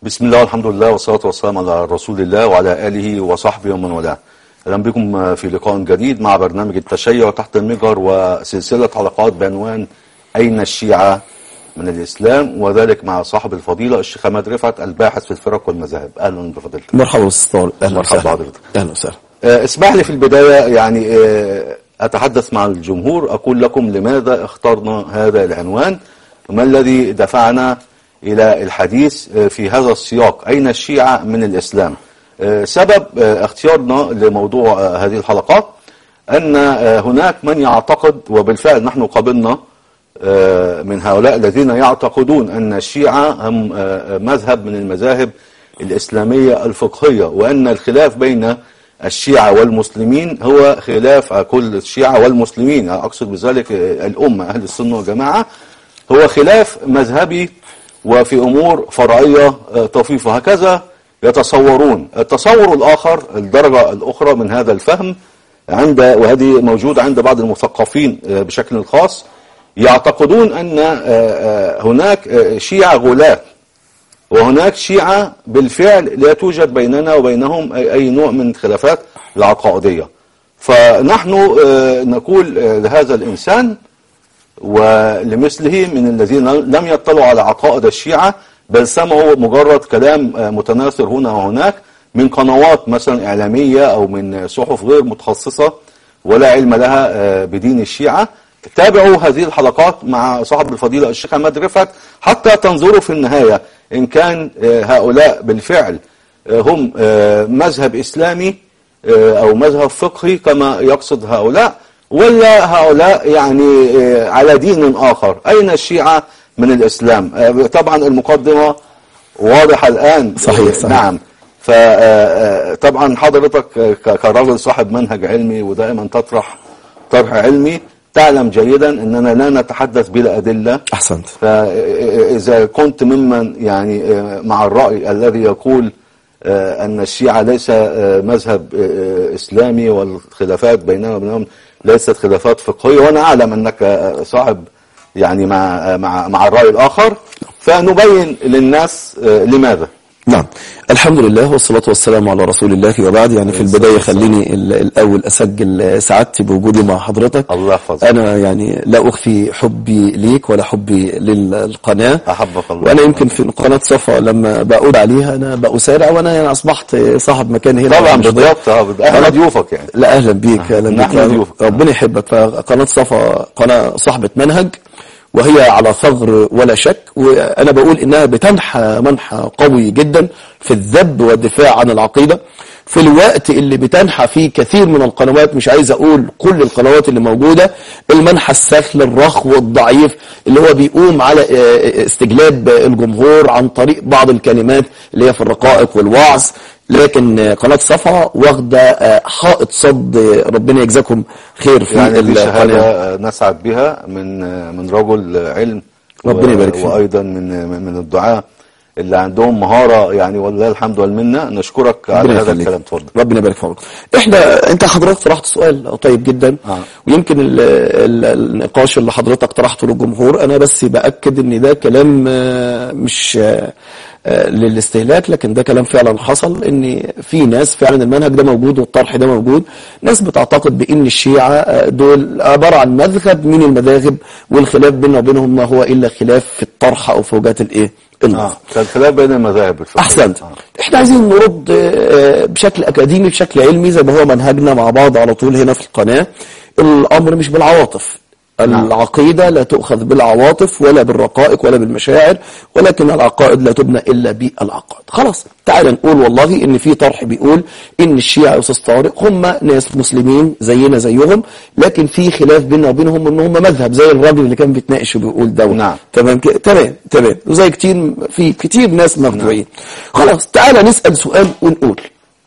بسم الله والحمد لله والصلاة والسلام على رسول الله وعلى آله وصحبه ومن والاه أهلا بكم في لقاء جديد مع برنامج التشيع تحت المجهر وسلسلة حلقات بعنوان أين الشيعة من الإسلام وذلك مع صاحب الفضيلة الشيخ أحمد رفعت الباحث في الفرق والمذاهب أهلا بفضيلتك مرحبا استاذ طارق اهلا مرحبا وسهلا بحضرتك. اهلا وسهلا آه، اسمح لي في البداية يعني آه، أتحدث مع الجمهور أقول لكم لماذا اخترنا هذا العنوان وما الذي دفعنا إلى الحديث آه، في هذا السياق أين الشيعة من الإسلام آه، سبب آه، اختيارنا لموضوع آه، هذه الحلقات أن آه، هناك من يعتقد وبالفعل نحن قابلنا آه، من هؤلاء الذين يعتقدون أن الشيعة هم آه، مذهب من المذاهب الإسلامية الفقهية وأن الخلاف بين الشيعة والمسلمين هو خلاف آه، كل الشيعة والمسلمين آه، أقصد بذلك آه، الأمة أهل السنة والجماعة هو خلاف مذهبي وفي أمور فرعية آه، طفيفة هكذا يتصورون التصور الآخر الدرجة الأخرى من هذا الفهم عند وهذه موجودة عند بعض المثقفين آه، بشكل خاص يعتقدون أن آه، آه، هناك آه، شيعة غلاة وهناك شيعة بالفعل لا توجد بيننا وبينهم أي أي نوع من الخلافات العقائدية فنحن آه، نقول آه، لهذا الإنسان ولمثله من الذين لم يطلعوا على عقائد الشيعة بل سمعوا مجرد كلام آه، متناثر هنا وهناك من قنوات مثلا إعلامية أو من صحف غير متخصصة ولا علم لها آه، بدين الشيعة تابعوا هذه الحلقات مع صاحب الفضيلة الشيخ أحمد رفعت حتى تنظروا في النهاية إن كان آه، هؤلاء بالفعل آه، هم آه، مذهب إسلامي آه، أو مذهب فقهي كما يقصد هؤلاء ولا هؤلاء يعني آه، على دين آخر أين الشيعة من الإسلام آه، طبعا المقدمة واضحة الآن صحيح، صحيح. نعم فطبعا حضرتك آه، ك- كرجل صاحب منهج علمي ودائما تطرح طرح علمي تعلم جيدا أننا لا نتحدث بلا أدلة احسنت فإذا كنت ممن يعني آه، مع الرأي الذي يقول آه، أن الشيعة ليس آه، مذهب آه، إسلامي والخلافات بيننا وبينهم ليست خلافات فقهية وأنا أعلم أنك آه، صاحب يعني مع آه، مع مع الرأي الآخر فنبين للناس آه، لماذا نعم الحمد لله والصلاة والسلام على رسول الله وبعد يعني في البداية خليني ال- الأول أسجل سعادتي بوجودي مع حضرتك الله يحفظك. أنا يعني لا أخفي حبي ليك ولا حبي للقناة أحبك الله. وأنا يمكن في قناة صفا لما بقول عليها أنا بأسارع وأنا يعني أصبحت صاحب مكان هنا طبعا مش ضيف. بضيافة آه، احنا ضيوفك يعني لا اهلا بيك اهلا نحن بيك ضيوفك. ربنا يحبك فقناه صفا قناه صاحبه منهج وهي على ثغر ولا شك وانا بقول انها بتنحى منحى قوي جدا في الذب والدفاع عن العقيده في الوقت اللي بتنحى فيه كثير من القنوات مش عايز اقول كل القنوات اللي موجوده المنحى السفل الرخو الضعيف اللي هو بيقوم على آه، استجلاب الجمهور عن طريق بعض الكلمات اللي هي في الرقائق والوعظ لكن آه، قناه صفا واخده آه، حائط صد آه، ربنا يجزاكم خير في يعني دي القناه شهادة آه، نسعد بها من آه، من رجل آه، علم ربنا و- يبارك فيك. وأيضا من من من الدعاة اللي عندهم مهارة يعني والله الحمد والمنة نشكرك على ربنا هذا يخليك. الكلام اتفضل ربنا يبارك في عمرك احنا انت حضرتك طرحت سؤال طيب جدا آه. ويمكن ال ال النقاش اللي حضرتك طرحته للجمهور انا بس باكد ان ده كلام آه، مش آه، آه، للاستهلاك لكن ده كلام فعلا حصل ان في ناس فعلا المنهج ده موجود والطرح ده موجود ناس بتعتقد بان الشيعه آه، دول عباره عن مذهب من المذاهب والخلاف بيننا وبينهم ما هو الا خلاف في الطرح او في وجهات الايه النظر اه كان خلاف بين المذاهب الفقهية. احسنت آه. احنا عايزين نرد آه، بشكل اكاديمي بشكل علمي زي ما هو منهجنا مع بعض على طول هنا في القناه الامر مش بالعواطف العقيدة لا تؤخذ بالعواطف ولا بالرقائق ولا بالمشاعر ولكن العقائد لا تبنى إلا بالعقائد خلاص تعال نقول والله إن في طرح بيقول إن الشيعة يا أستاذ طارق هم ناس مسلمين زينا زيهم لكن في خلاف بيننا وبينهم إن هم مذهب زي الراجل اللي كان بيتناقش وبيقول ده نعم. تمام كده تمام تمام وزي كتير في كتير ناس مخدوعين خلاص تعالى نسأل سؤال ونقول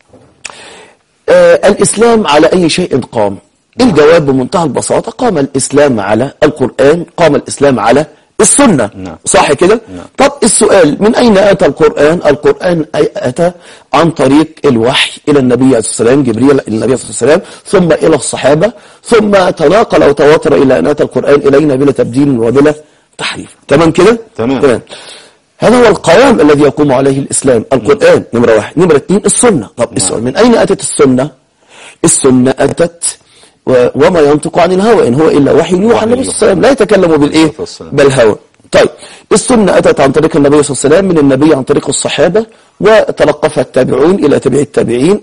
آه الإسلام على أي شيء قام الجواب بمنتهى البساطة قام الإسلام على القرآن قام الإسلام على السنة نعم. صح كده طب السؤال من أين أتى القرآن القرآن أي أتى عن طريق الوحي إلى النبي عليه الصلاة والسلام جبريل النبي صلى الله عليه وسلم ثم إلى الصحابة ثم تناقل وتواتر إلى أن أتى القرآن إلينا بلا تبديل وبلا تحريف تمام كده تمام. تمام هذا هو القوام الذي يقوم عليه الإسلام القرآن نمرة واحد نمرة اثنين السنة طب السؤال من أين أتت السنة السنة أتت و- وما ينطق عن الهوى إن هو إلا وحي يوحى النبي صلى الله عليه وسلم لا يتكلم بالإيه والسلام. بالهوى طيب السنة أتت عن طريق النبي صلى الله عليه وسلم من النبي عن طريق الصحابة وتلقفها التابعون إلى تبع التابعين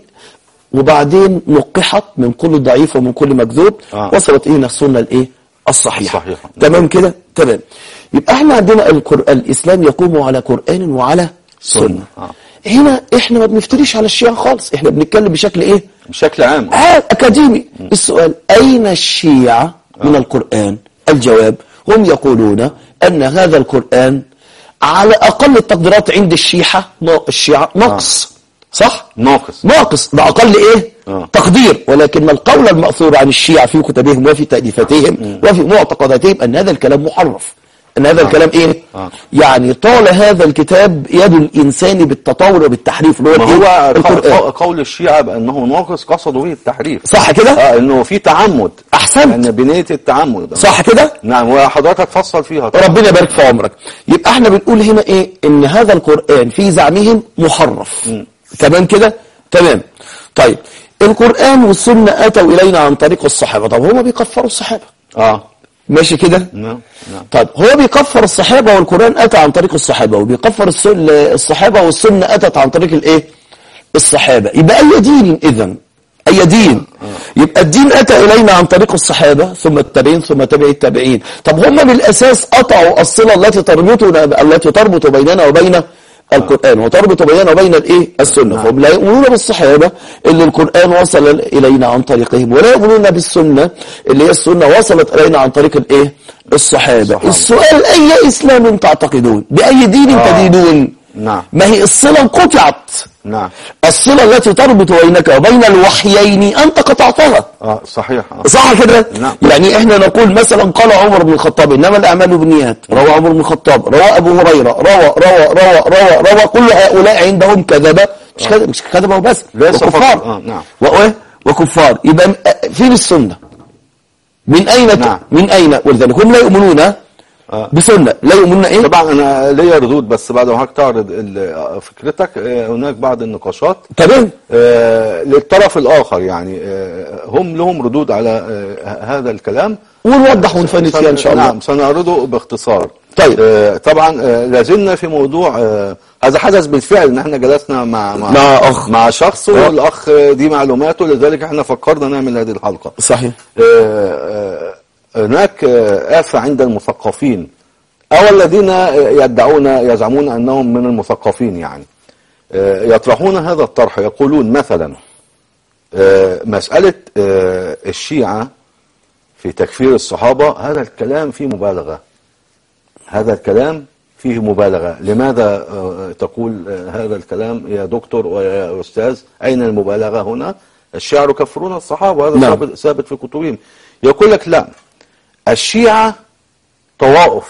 وبعدين نقحت من كل ضعيف ومن كل مكذوب آه. وصلت إلينا السنة الإيه الصحيحة الصحيحة. تمام كده تمام يبقى احنا عندنا القرآن الإسلام يقوم على قرآن وعلى سنة سنة. آه. هنا احنا ما بنفتريش على الشيعة خالص احنا بنتكلم بشكل ايه بشكل عام عام أكاديمي السؤال أين الشيعة من القرآن الجواب هم يقولون أن هذا القرآن على أقل التقديرات عند الشيعة الشيعة نقص صح؟ ناقص ناقص ده أقل إيه؟ آه. تقدير ولكن ما القول المأثور عن الشيعة في كتبهم وفي تأليفاتهم وفي معتقداتهم أن هذا الكلام محرف أن هذا الكلام إيه؟ آه. يعني طال هذا الكتاب يد الإنسان بالتطور وبالتحريف اللي هو ما الإيه؟ هو القرآن ق- قول الشيعة بأنه ناقص قصدوا به التحريف صح كده؟ اه انه في تعمد أحسنت ان بنية التعمد صح كده؟ نعم وحضرتك تفصل فيها طبعا. ربنا يبارك في عمرك يبقى احنا بنقول هنا ايه ان هذا القرآن في زعمهم محرف تمام كده تمام طيب القرآن والسنة اتوا الينا عن طريق الصحابة طب هما بيكفروا الصحابة اه ماشي كده نعم نعم طيب هو بيكفر الصحابة والقرآن اتى عن طريق الصحابة وبيكفر السن- الصحابة والسنة اتت عن طريق الايه الصحابة يبقى اي دين اذا اي دين يبقى الدين اتى الينا عن طريق الصحابة ثم التابعين ثم تابع التابعين طب هم بالاساس قطعوا الصلة التي تربطنا التي تربط بيننا وبين القرآن وتربط بيننا وبين الايه السنة فهم لا يؤمنون بالصحابة اللي القرآن وصل الينا عن طريقهم ولا يؤمنون بالسنة اللي هي السنة وصلت الينا عن طريق الايه الصحابة الصحابة. السؤال اي اسلام تعتقدون باي دين آه. تدينون نعم ما هي الصلة انقطعت نعم الصلة التي تربط بينك وبين الوحيين أنت قطعتها اه صحيح آه. صح كده نعم. يعني احنا نقول مثلا قال عمر بن الخطاب انما الاعمال بالنيات روى عمر بن الخطاب روى ابو هريره روى روى روى روى روى كل هؤلاء عندهم كذبه مش كذب مش كذبه وبس ليس فقط. وكفار آه، نعم. وإيه؟ وكفار يبقى م- فين السنه من اين ت- نعم. من اين ولذلك هم لا يؤمنون بسنه لا يؤمنون ايه طبعا انا ليا ردود بس بعد ما حضرتك تعرض ال- فكرتك آه، هناك بعض النقاشات تمام آه، للطرف الاخر يعني آه، هم لهم ردود على آه، هذا الكلام ونوضح ونفند فيها ان شاء الله نعم سنعرضه باختصار طيب. آه، طبعا آه، لازلنا في موضوع آه، هذا حدث بالفعل ان احنا جلسنا مع مع, مع أخ. مع شخص آه. والاخ دي معلوماته لذلك احنا فكرنا نعمل هذه الحلقه صحيح آه، آه، هناك آه، آفة عند المثقفين أو الذين يدعون يزعمون أنهم من المثقفين يعني آه، يطرحون هذا الطرح يقولون مثلا آه، مسألة آه، الشيعة في تكفير الصحابة هذا الكلام فيه مبالغة هذا الكلام فيه مبالغة لماذا آه، تقول آه، هذا الكلام يا دكتور ويا أستاذ أين المبالغة هنا الشيعة يكفرون الصحابة وهذا نعم. ثابت, ثابت في كتبهم يقول لك لا الشيعة طوائف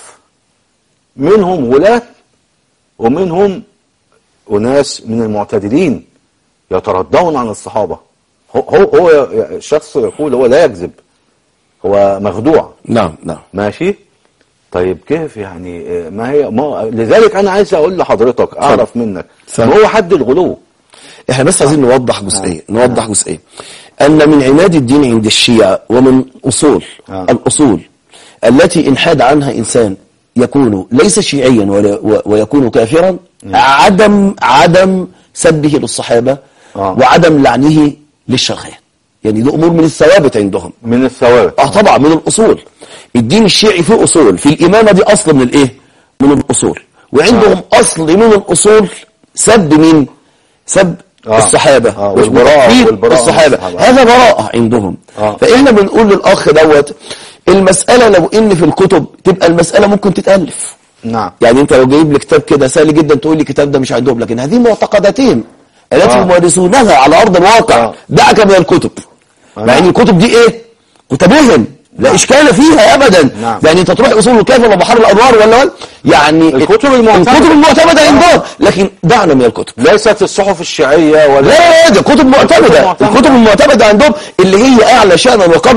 منهم ولاة ومنهم أناس من المعتدلين يتردون عن الصحابة هو, هو, هو الشخص يقول هو لا يكذب هو مخدوع نعم نعم ماشي طيب كيف يعني آه، ما هي ما لذلك انا عايز اقول لحضرتك اعرف منك اتفضل. ما هو حد الغلو احنا بس عايزين نوضح جزئية نوضح جزئية ان من عماد الدين عند الشيعة ومن اصول آه. الاصول التي ان حاد عنها انسان يكون ليس شيعيا ولا و- ويكون كافرا عدم عدم سبه للصحابة آه. وعدم لعنه للشيخين يعني دي امور من الثوابت عندهم من الثوابت اه طبعا من الاصول الدين الشيعي فيه اصول في الامامه دي اصل من الايه من الاصول وعندهم اصل من الاصول سب مين سب آه. الصحابه آه، مش والبراءة- تكفير والبراءة من الصحابه الصحابة. هذا براءه عندهم آه. فاحنا بنقول للاخ دوت المساله لو ان في الكتب تبقى المساله ممكن تتالف نعم يعني انت لو جايب لي كتاب كده سهل جدا تقول لي الكتاب ده مش عندهم لكن هذه معتقداتهم التي آه. يمارسونها على ارض الواقع آه. دعك من الكتب آه. مع ان الكتب دي ايه كتبهم لا نعم. اشكال فيها ابدا نعم. يعني انت تروح اصول الكافر ولا بحر الانوار ولا ولا يعني الكتب المعتمدة. الكتب المعتمده عندهم لكن دعنا من الكتب ليست الصحف الشيعية ولا لا لا لا دي كتب معتمدة معتمدة. الكتب المعتمدة عندهم اللي هي أعلى شأنا وقدرا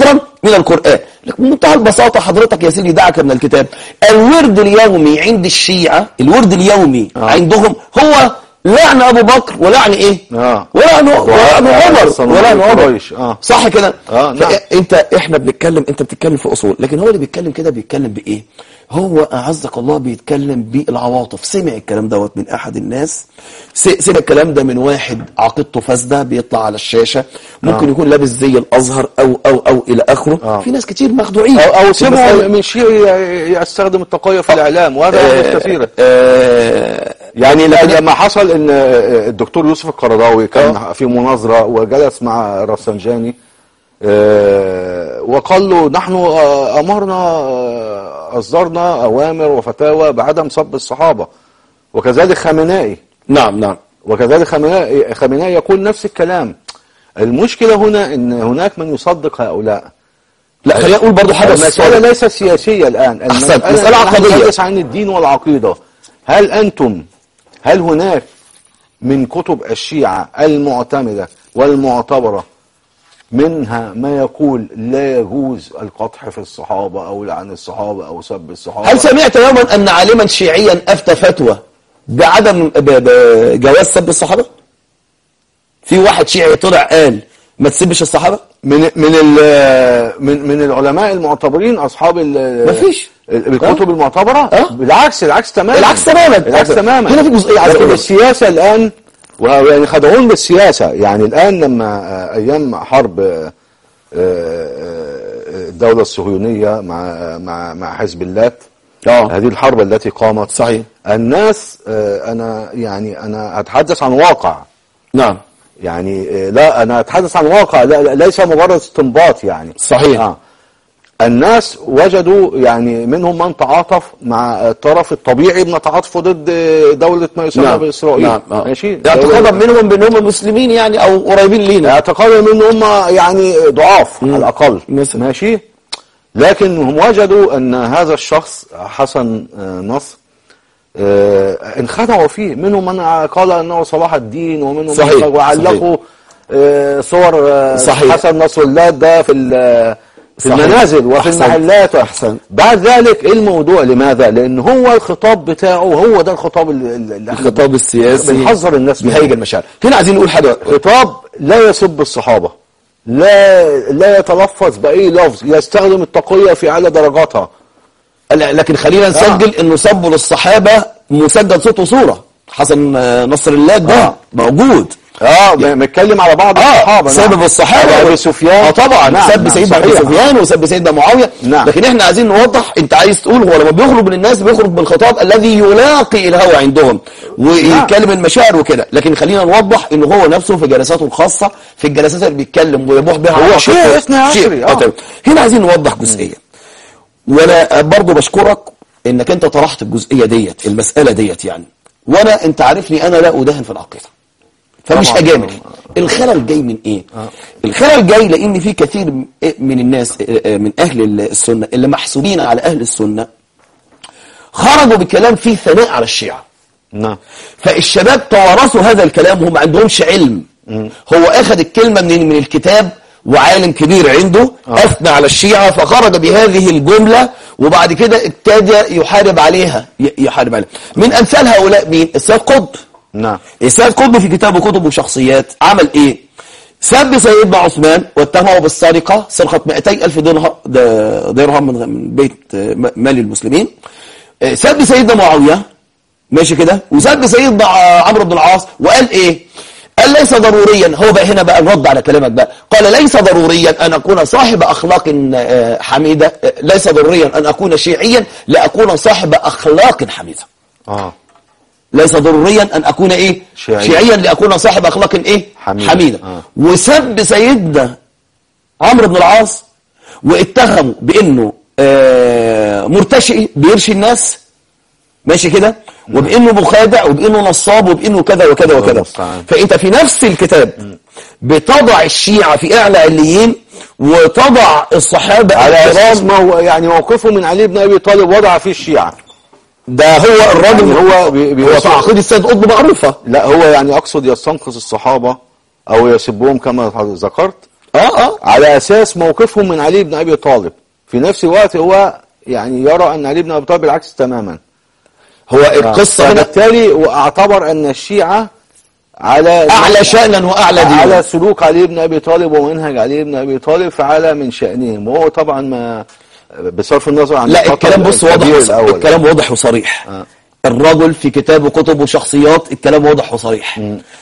من القرآن لك بمنتهى البساطة حضرتك يا سيدي دعك من الكتاب الورد اليومي عند الشيعة الورد اليومي آه. عندهم هو لعن أبو بكر ولعن إيه آه. ولعن ولعن عمر صنم ولعن عمر قريش. آه. صح كده آه، نعم. انت احنا بنتكلم انت بتتكلم في اصول لكن هو اللي بيتكلم كده بيتكلم بايه هو اعزك الله بيتكلم بالعواطف سمع الكلام دوت من احد الناس س- سمع الكلام ده من واحد عقيدته فاسده بيطلع على الشاشه ممكن آه. يكون لابس زي الازهر او او او الى اخره آه. في ناس كتير مخدوعين او او في سمعوا المسألة. من شيعي يستخدم التقية في الاعلام وهذا يحدث كثيرا آه، يعني لكن- لما حصل ان الدكتور يوسف القرضاوي كان في مناظرة وجلس مع رفسنجاني آه، وقال له نحن آه، امرنا آه، اصدرنا اوامر وفتاوى بعدم سب الصحابة وكذلك خامنائي نعم نعم وكذلك خامنائي خامنائي يقول نفس الكلام المشكلة هنا ان هناك من يصدق هؤلاء لا خلينا نقول برضو حاجه المسألة صادقة. ليست سياسية الآن أحسنت. مسألة نحن عقدية. نتحدث عن الدين والعقيدة هل أنتم هل هناك من كتب الشيعة المعتمدة والمعتبرة منها ما يقول لا يجوز القطح في الصحابة أو لعن الصحابة أو سب الصحابة هل سمعت يوما أن عالما شيعيا أفتى فتوى بعدم ب- بجواز سب الصحابة؟ في واحد شيعي طلع قال ما تسبش الصحابة؟ من من ال- من من العلماء المعتبرين أصحاب ال- مفيش. ال- الكتب المعتبرة أه؟ بالعكس العكس تماما العكس تماما. العكس تماما هنا في جزئية عايز لكن أقولها. السياسة الآن ويعني خدعون بالسياسة يعني الآن لما آه، أيام حرب آه، آه، الدولة الصهيونية مع مع مع حزب اللات اه هذه الحرب التي قامت صحيح الناس آه، أنا يعني أنا أتحدث عن واقع نعم يعني آه، لا أنا أتحدث عن واقع لا لا- ليس مجرد استنباط يعني صحيح. آه. الناس وجدوا يعني منهم من تعاطف مع الطرف الطبيعي من تعاطفه ضد دولة ما يسمى نعم بإسرائيل نعم آه. ماشي اعتقادا دولة- منهم بان هم مسلمين يعني او قريبين لينا اعتقادا من ان هم يعني ضعاف على الاقل مثلا. ماشي لكن هم وجدوا ان هذا الشخص حسن آه، نصر آه، انخدعوا فيه منهم من قال انه صلاح الدين ومنهم صحيح، من وعلقوا آه، صور آه، صحيح. حسن نصر الله ده في ال- في صحيح. المنازل وفي أحسنت. المحلات أحسنت. بعد ذلك ايه الموضوع لماذا لان هو الخطاب بتاعه هو ده الخطاب اللي اللي احنا الخطاب السياسي بنحذر الناس منه. بهيج المشاعر هنا عايزين نقول حاجة خطاب لا يسب الصحابة لا لا يتلفظ بأي لفظ يستخدم التقية في أعلى درجاتها لا، لكن خلينا نسجل انه سبوا للصحابة مسجل صوت وصورة حسن آه، نصر الله ده آه. موجود اه متكلم على بعض الصحابة سبب نعم. الصحابة على أبي سفيان اه طبعا نعم، سب نعم، سيدنا ابي صحيح. سفيان وسب سيدنا معاوية نعم. لكن احنا عايزين نوضح انت عايز تقول هو لما بيخرج من الناس بيخرج بالخطاب الذي يلاقي الهوى عندهم ويتكلم المشاعر وكده لكن خلينا نوضح ان هو نفسه في جلساته الخاصة في الجلسات اللي بيتكلم ويبوح بها هو على شيء عقيدته. اثني عشري، شيء. آه. آه. تمام. هنا عايزين نوضح جزئية وانا برضو بشكرك انك انت طرحت الجزئية ديت المسألة ديت يعني وانا انت عارفني انا لا ادهن في العقيدة فمش طبعاً. هجامل الخلل جاي من ايه الخلل جاي لان في كثير من الناس من اهل السنة اللي محسوبين على اهل السنة خرجوا بكلام فيه ثناء على الشيعة نعم فالشباب توارثوا هذا الكلام هم ما عندهمش علم هو اخذ الكلمة من من الكتاب وعالم كبير عنده اثنى على الشيعة فخرج بهذه الجملة وبعد كده ابتدى يحارب عليها ي- يحارب عليها من امثال هؤلاء مين السيد قطب نعم السيد قطب في كتابه كتب وشخصيات عمل ايه سب سيدنا عثمان واتهمه بالسرقة سرقة 200 ألف درهم درهم من من بيت آه، مال المسلمين آه، سب سيدنا معاوية ماشي كده وسب سيدنا ع- عمرو بن العاص وقال ايه قال ليس ضروريا هو بقى هنا بقى الرد على كلامك بقى قال ليس ضروريا ان اكون صاحب اخلاق آه، حميده آه، ليس ضروريا ان اكون شيعيا لاكون صاحب اخلاق حميده اه ليس ضروريا ان اكون ايه شيعيا. شيعيا لاكون صاحب اخلاق ايه حميدة. حميده آه. وسب سيدنا عمرو بن العاص واتهموا بانه آه مرتشئ بيرشي الناس ماشي كده وبانه مخادع وبانه نصاب وبانه كذا وكذا وكذا المستعان. فانت في نفس الكتاب بتضع الشيعة في اعلى عليين وتضع الصحابة على الكرام اساس ما هو يعني موقفه من علي بن ابي طالب وضع فيه الشيعة ده هو الراجل يعني هو بي- بي- هو في عقيدة السيد قطب معروفة لا هو يعني اقصد يستنقص الصحابة او يسبهم كما ذكرت اه اه اه على اساس موقفهم من علي بن ابي طالب في نفس الوقت هو يعني يرى ان علي بن ابي طالب بالعكس تماما هو القصة هنا فبالتالي واعتبر ان الشيعة على اعلى شأنا واعلى دينا على سلوك علي بن ابي طالب ومنهج علي بن ابي طالب فعلى من شأنهم وهو طبعا ما بصرف النظر عن لا الخطأ الكلام بص واضح الكبير وص- الأول. الكلام واضح وصريح آه. الرجل في كتاب وكتب وشخصيات الكلام واضح وصريح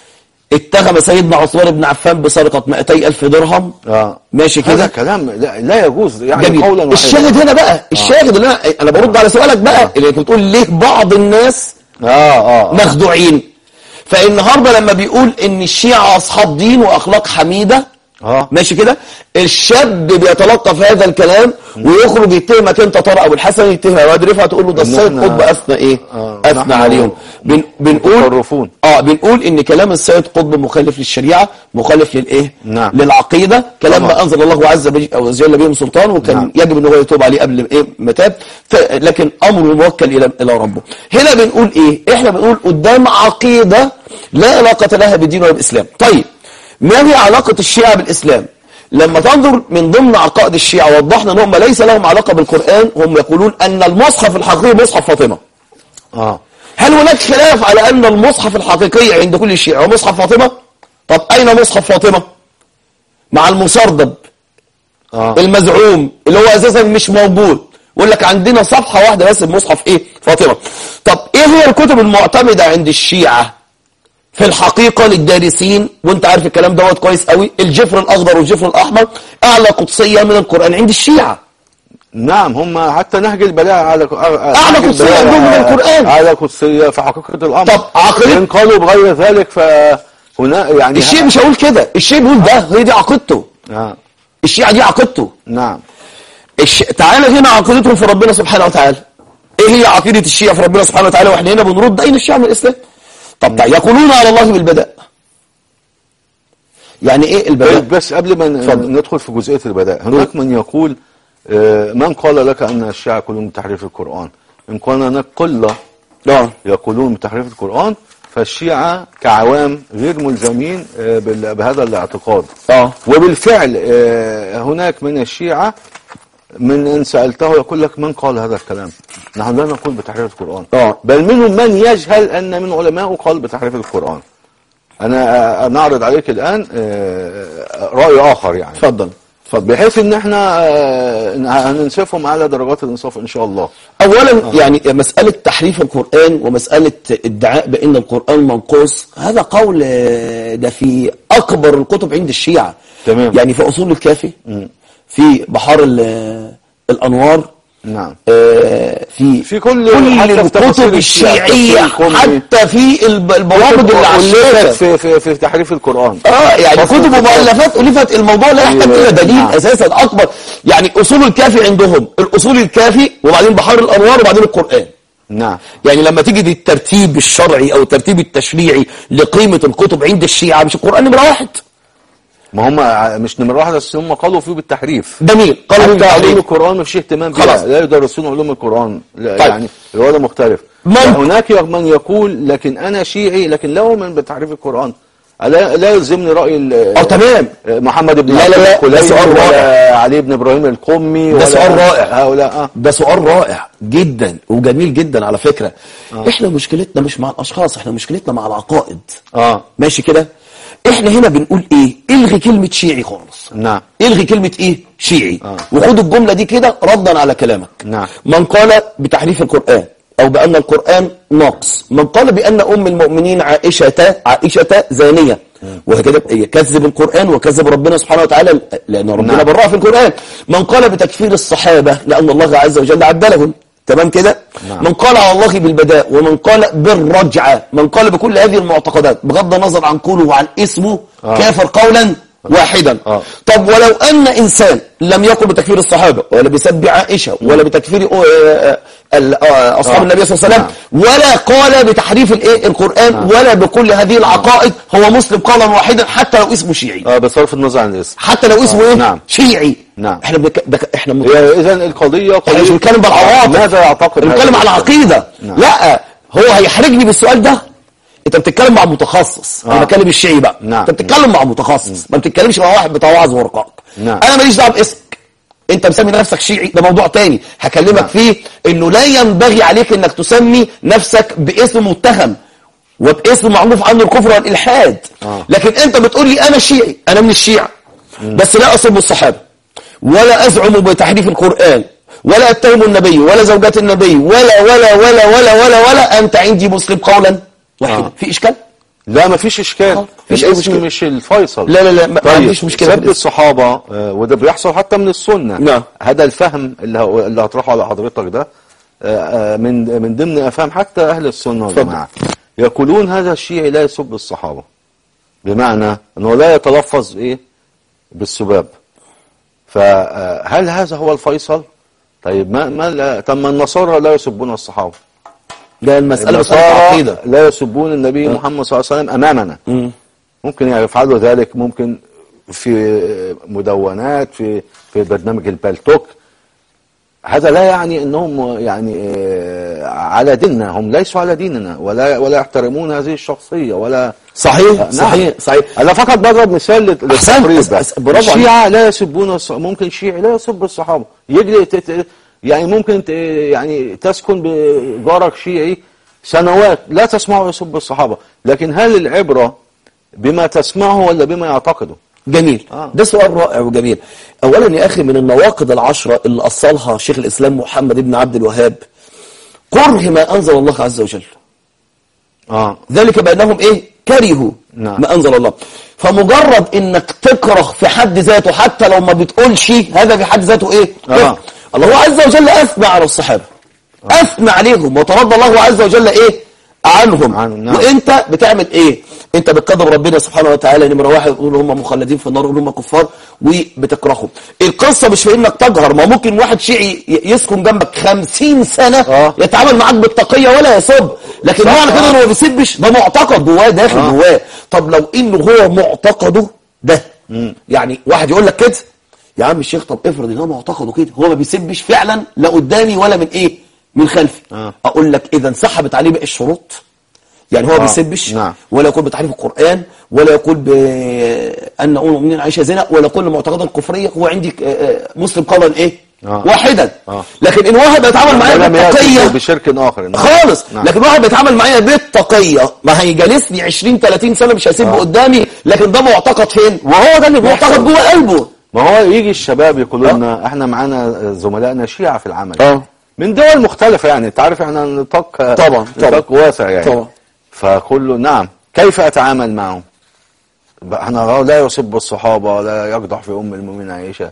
اتهم سيدنا عثمان بن عفان بسرقة 200 ألف درهم اه ماشي هذا كده كلام لا, لا يجوز يعني جميل قولا واحدا الشاهد هنا بقى الشاهد اللي انا انا برد على سؤالك بقى اللي انت بتقول ليه بعض الناس اه اه مخدوعين فالنهارده لما بيقول ان الشيعة اصحاب دين واخلاق حميده اه ماشي كده الشاب بيتلقى في هذا الكلام ويخرج يتهمك انت طارق ابو الحسن يتهم يا واد رفعت تقول له ده إن السيد إحنا- قطب اثنى ايه آه، اثنى نحن عليهم بن بنقول متطرفون. اه بنقول ان كلام السيد قطب مخالف للشريعه مخالف للايه نعم. للعقيده كلام طبعا. ما انزل الله عز وج- وجل به من سلطان وكان نعم. يجب ان هو يتوب عليه قبل ايه ما تاب ف- لكن امره موكل الى الى ربه هنا بنقول ايه احنا بنقول قدام عقيده لا علاقه لها بالدين ولا بالاسلام طيب ما هي علاقه الشيعه بالاسلام لما تنظر من ضمن عقائد الشيعة وضحنا انهم ليس لهم علاقة بالقرآن هم يقولون ان المصحف الحقيقي مصحف فاطمة اه هل هناك خلاف على ان المصحف الحقيقي عند كل الشيعة هو مصحف فاطمة طب اين مصحف فاطمة مع المسردب اه المزعوم اللي هو اساسا مش موجود يقول لك عندنا صفحة واحدة بس المصحف ايه فاطمة طب ايه هي الكتب المعتمدة عند الشيعة في الحقيقة للدارسين وانت عارف الكلام دوت كويس قوي الجفر الاخضر والجفر الاحمر اعلى قدسية من القرآن عند الشيعة نعم هم حتى نهج البلاغة على أعلى قدسية عندهم من القرآن. أعلى قدسية في حقيقة الأمر طب عقيدة- إن قالوا بغير ذلك فهنا يعني الشيعي مش هقول كده الشيعي بيقول ده هي دي عقيدته آه. الشيعة دي عقيدته نعم الش... تعالى هنا عقيدتهم في ربنا سبحانه وتعالى ايه هي عقيدة الشيعة في ربنا سبحانه وتعالى واحنا هنا بنرد اين الشيعة من الاسلام طب تعال يقولون على الله بالبداء يعني ايه البداء طيب بس قبل ما ن- اتفضل. ندخل في جزئية البداء هناك من يقول آه، من قال لك أن الشيعة يقولون بتحريف القرآن إن كان هناك قلة اه يقولون بتحريف القرآن فالشيعة كعوام غير ملزمين آه، بال- بهذا الاعتقاد اه وبالفعل آه، هناك من الشيعة من إن سألته يقول لك من قال هذا الكلام نحن لا نقول بتحريف القرآن آه. بل منهم من يجهل أن من علماء قال بتحريف القرآن أنا آه، نعرض عليك الآن آه، رأي آخر يعني اتفضل اتفضل بحيث ان احنا آه، هننصفهم على درجات الانصاف ان شاء الله اولا يعني مسألة تحريف القرآن ومسألة ادعاء بان القرآن منقوص هذا قول آه، ده في اكبر الكتب عند الشيعة تمام. يعني في اصول الكافي في بحار ال- الانوار نعم آه، في في كل- كل حتى في تفاصيل الكتب الشيعة، الشيعية تفسير القرآن. حتى في الب- البوابض اللي على ألفت الشاشة في, في, في تحريف القرآن اه يعني فصل كتب الكتاب. ومؤلفات الفت الموضوع لا يحتاج أيوة، الى دليل نعم. اساسا اكبر يعني اصول الكافي عندهم الاصول الكافي وبعدين بحار الانوار وبعدين القران نعم يعني لما تيجي دي الترتيب الشرعي او الترتيب التشريعي لقيمه الكتب عند الشيعه مش القران نمره واحد ما هم ع- مش نمرة واحدة بس هم قالوا فيه بالتحريف جميل قالوا حتى علوم بالتحريف القرآن مفيش اهتمام خلاص. بها لا يدرسون علوم القرآن لا طيب. يعني الوضع مختلف من- هناك من يقول لكن أنا شيعي لكن لا أؤمن بتحريف القرآن لا, لا يلزمني رأي ال- اه تمام محمد بن لا، لا، لا، عبد ده الكليني سؤال ولا رائع. علي بن إبراهيم القمي ده ولا سؤال رائع. هؤلاء آه. ده سؤال رائع جدا وجميل جدا على فكره احنا مشكلتنا مش مع الاشخاص احنا مشكلتنا مع العقائد اه ماشي كده احنا هنا بنقول ايه الغي كلمه شيعي خالص نعم الغي كلمة ايه شيعي آه. وخد الجملة دي كده ردا على كلامك نعم. من قال بتحريف القرآن او بان القرآن ناقص من قال بان ام المؤمنين عائشة عائشة زانية وهكذا يكذب القرآن وكذب ربنا سبحانه وتعالى لان ربنا نعم. برأ في القرآن من قال بتكفير الصحابة لان الله عز وجل عدلهم تمام كده نعم. من قال على الله بالبداء ومن قال بالرجعة من قال بكل هذه المعتقدات بغض النظر عن قوله وعن اسمه آه. كافر قولا واحدا آه. طب ولو أن إنسان لم يقل بتكفير الصحابة ولا بسب عائشة ولا بتكفير آه، آه، ال- آه، أصحاب آه. النبي صلى الله عليه وسلم ولا قال بتحريف الإيه القرآن ولا بكل هذه العقائد هو مسلم قولا واحدا حتى لو اسمه شيعي اه بصرف النظر عن الاسم حتى لو اسمه إيه نعم. شيعي نعم. احنا بك... بك... احنا بنك... اذا القضية احنا مش قضية بنتكلم بالعواطف ماذا يعتقد هذا بنتكلم على الإنسان؟ عقيدة نعم. لا هو هيحرجني بالسؤال ده انت بتتكلم مع متخصص انا آه. بكلم الشيعي بقى نعم. انت بتتكلم مع متخصص ما بتتكلمش مع واحد بتاع وعظ ورقاق نعم. انا ماليش دعوه باسمك انت مسمي نفسك شيعي ده موضوع تاني هكلمك نعم. فيه انه لا ينبغي عليك انك تسمي نفسك باسم متهم وباسم معروف عنه الكفر والالحاد آه. لكن انت بتقول لي انا شيعي انا من الشيعة بس لا اسب الصحابه ولا ازعم بتحريف القران ولا اتهم النبي ولا زوجات النبي ولا ولا ولا ولا ولا ولا انت عندي مسلم قولا واحدا آه. في اشكال لا ما فيش اشكال آه، مفيش أي الاسم مشكلة. مش الفيصل لا لا لا ما- ما طيب عنديش مشكلة في سب الاسم. الصحابه آه، وده بيحصل حتى من السنه نعم. هذا الفهم اللي هو- اللي هطرحه على حضرتك ده آه، آه، من من ضمن افهام حتى اهل السنه اتفضل. والجماعه يقولون هذا الشيعي لا يسب الصحابه بمعنى انه لا يتلفظ ايه بالسباب فهل هذا هو الفيصل طيب ما ما لا طب ما النصارى لا يسبون الصحابه ده المساله مساله النصارى عقيده لا يسبون النبي محمد صلى الله عليه وسلم امامنا مم. ممكن يفعلوا ذلك ممكن في مدونات في في برنامج البالتوك هذا لا يعني انهم يعني آه، على ديننا هم ليسوا على ديننا ولا ولا يحترمون هذه الشخصيه ولا صحيح نعم. صحيح صحيح انا فقط بضرب مثال لل- أحسنت. للتقريب أس- أس- ده. برافو عليك. الشيعة لا يسبون الص... ممكن شيعي لا يسب الصحابة يجري ت... ت- يعني ممكن ت... يعني تسكن بجارك شيعي سنوات لا تسمعه يسب الصحابة لكن هل العبرة بما تسمعه ولا بما يعتقده جميل آه. ده سؤال رائع وجميل اولا يا اخي من النواقض العشرة اللي اصلها شيخ الاسلام محمد بن عبد الوهاب كره ما انزل الله عز وجل اه ذلك بانهم ايه كرهوا نعم. ما انزل الله فمجرد انك تكره في حد ذاته حتى لو ما بتقولش هذا في حد ذاته ايه آه. كفر. الله عز وجل اثنى على الصحابه اثنى عليهم وترضى الله عز وجل ايه عنهم عنهم، نعم. وانت بتعمل ايه انت بتقدر ربنا سبحانه وتعالى نمره واحد تقول هم مخلدين في النار تقول هم كفار وبتكرههم القصه مش في انك تجهر ما ممكن واحد شيعي ي- يسكن جنبك خمسين سنه آه. يتعامل معاك بالتقيه ولا يسب لكن هو على كده انه ما بيسبش ده معتقد جواه داخل آه. جواه طب لو انه هو معتقده ده يعني واحد يقول لك كده يا عم الشيخ طب افرض ان هو معتقده كده هو ما بيسبش فعلا لا قدامي ولا من ايه من خلفي آه. اقول لك اذا انسحبت عليه باقي الشروط يعني هو ما آه. بيسبش نعم. ولا يقول بتحريف القرآن ولا يقول بأن أم المؤمنين عائشة زنا ولا كل المعتقدات الكفرية هو عندي آه، آه، مسلم قولا إيه آه. واحدا آه. لكن إن واحد بيتعامل معايا ولم يأتي بالتقية بشرك آخر نعم. خالص نعم. لكن واحد بيتعامل معايا بالتقية ما هيجالسني 20 30 سنة مش هيسيبه آه. قدامي لكن ده معتقد فين وهو ده اللي معتقد جوه قلبه ما هو يجي الشباب يقولوا لنا احنا معانا زملائنا شيعة في العمل آه. من دول مختلفة يعني انت عارف احنا نطاق طبعا، نطاق واسع يعني طبعا. فقل له نعم كيف اتعامل معهم بقى احنا لا يسب الصحابة ولا يقدح في ام المؤمنين عائشة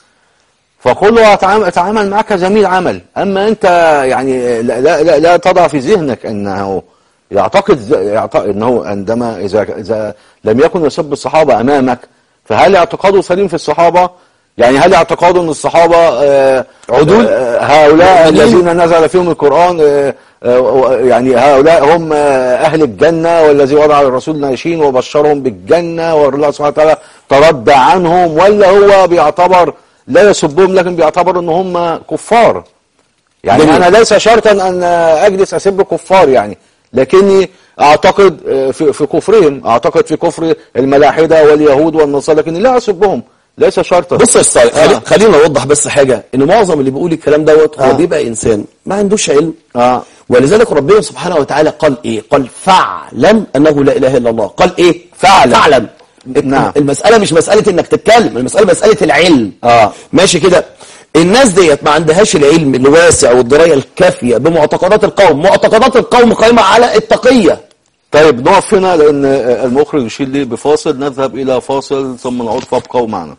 فقل له أتعامل, اتعامل معك زميل عمل اما انت يعني لا, لا, لا, لا تضع في ذهنك انه يعتقد يعتقد انه عندما اذا اذا لم يكن يسب الصحابة امامك فهل اعتقاده سليم في الصحابة يعني هل اعتقاده ان الصحابة آه، عدول؟ آه، هؤلاء مؤمنين؟ الذين نزل فيهم القرآن آه، آه، يعني هؤلاء هم آه، أهل الجنة والذي وضع الرسول ناشين وبشرهم بالجنة والله سبحانه وتعالى تردى عنهم ولا هو بيعتبر لا يسبهم لكن بيعتبر ان هم كفار يعني جميل. انا ليس شرطا ان اجلس اسب كفار يعني لكني اعتقد آه، في في كفرهم اعتقد في كفر الملاحده واليهود والنصارى لكني لا اسبهم ليس شرطا بص يا استاذ خلي- آه. خلينا نوضح بس حاجة ان معظم اللي بيقول الكلام دوت هو آه. بيبقى انسان ما عندوش علم اه ولذلك ربنا سبحانه وتعالى قال ايه قال فاعلم انه لا اله الا الله قال ايه فاعلم فاعلم نعم. المسألة مش مسألة انك تتكلم المسألة مسألة العلم آه. ماشي كده الناس ديت ما عندهاش العلم الواسع والدراية الكافية بمعتقدات القوم معتقدات القوم قائمة على التقية طيب نقف هنا لان المخرج يشير لي بفاصل نذهب الى فاصل ثم نعود فابقوا معنا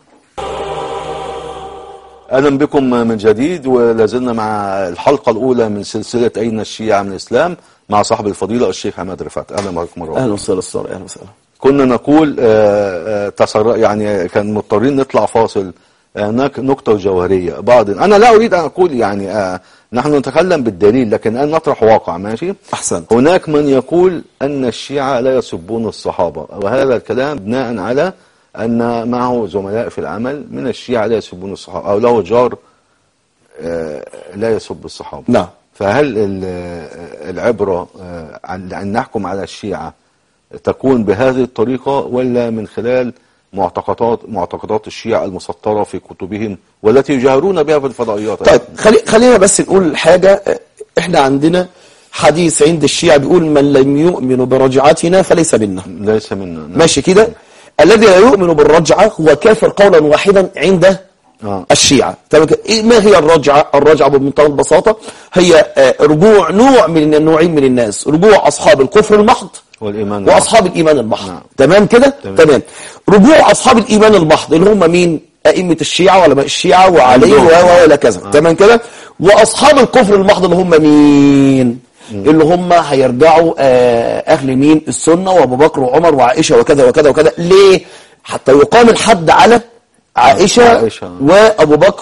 اهلا بكم من جديد ولازلنا مع الحلقه الاولى من سلسله اين الشيعه من الاسلام مع صاحب الفضيله الشيخ عماد رفعت اهلا بكم مره أخرى. اهلا وسهلا استاذ اهلا وسهلا كنا نقول آه، آه، تسر يعني كان مضطرين نطلع فاصل آه، هناك نقطة جوهرية بعض أنا لا أريد أن أقول يعني آه، نحن نتكلم بالدليل لكن أن نطرح واقع ماشي أحسنت. هناك من يقول أن الشيعة لا يسبون الصحابة وهذا الكلام بناء على أن معه زملاء في العمل من الشيعة لا يسبون الصحابة أو له جار آه، لا يسب الصحابة نعم. فهل ال- آه، العبرة آه، عن أن نحكم على الشيعة تكون بهذه الطريقة ولا من خلال معتقدات معتقدات الشيعة المسطرة في كتبهم والتي يجاهرون بها في الفضائيات طيب خلي خلينا بس نقول حاجة احنا عندنا حديث عند الشيعة بيقول من لم يؤمن برجعتنا فليس منا ليس منا نعم. ماشي كده الذي لا يؤمن بالرجعة هو كافر قولا واحدا عند آه. الشيعة تمام كده؟ إيه ما هي الرجعة الرجعة بمنتهى البساطة هي آه، رجوع نوع من النوعين من الناس رجوع أصحاب الكفر المحض والإيمان واصحاب الايمان المحض نعم. تمام كده تمام. تمام رجوع اصحاب الايمان المحض اللي هم مين ائمه الشيعه وعلماء الشيعه وعلي و و- ولا كذا تمام كده واصحاب الكفر المحض اللي هم مين اللي هم هيرجعوا آه، اهل مين السنه وابو بكر وعمر وعائشه وكذا وكذا وكذا ليه حتى يقام الحد على عائشه, عائشة. وابو بكر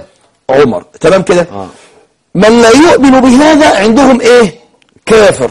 وعمر تمام كده آه. من لا يؤمن بهذا عندهم ايه كافر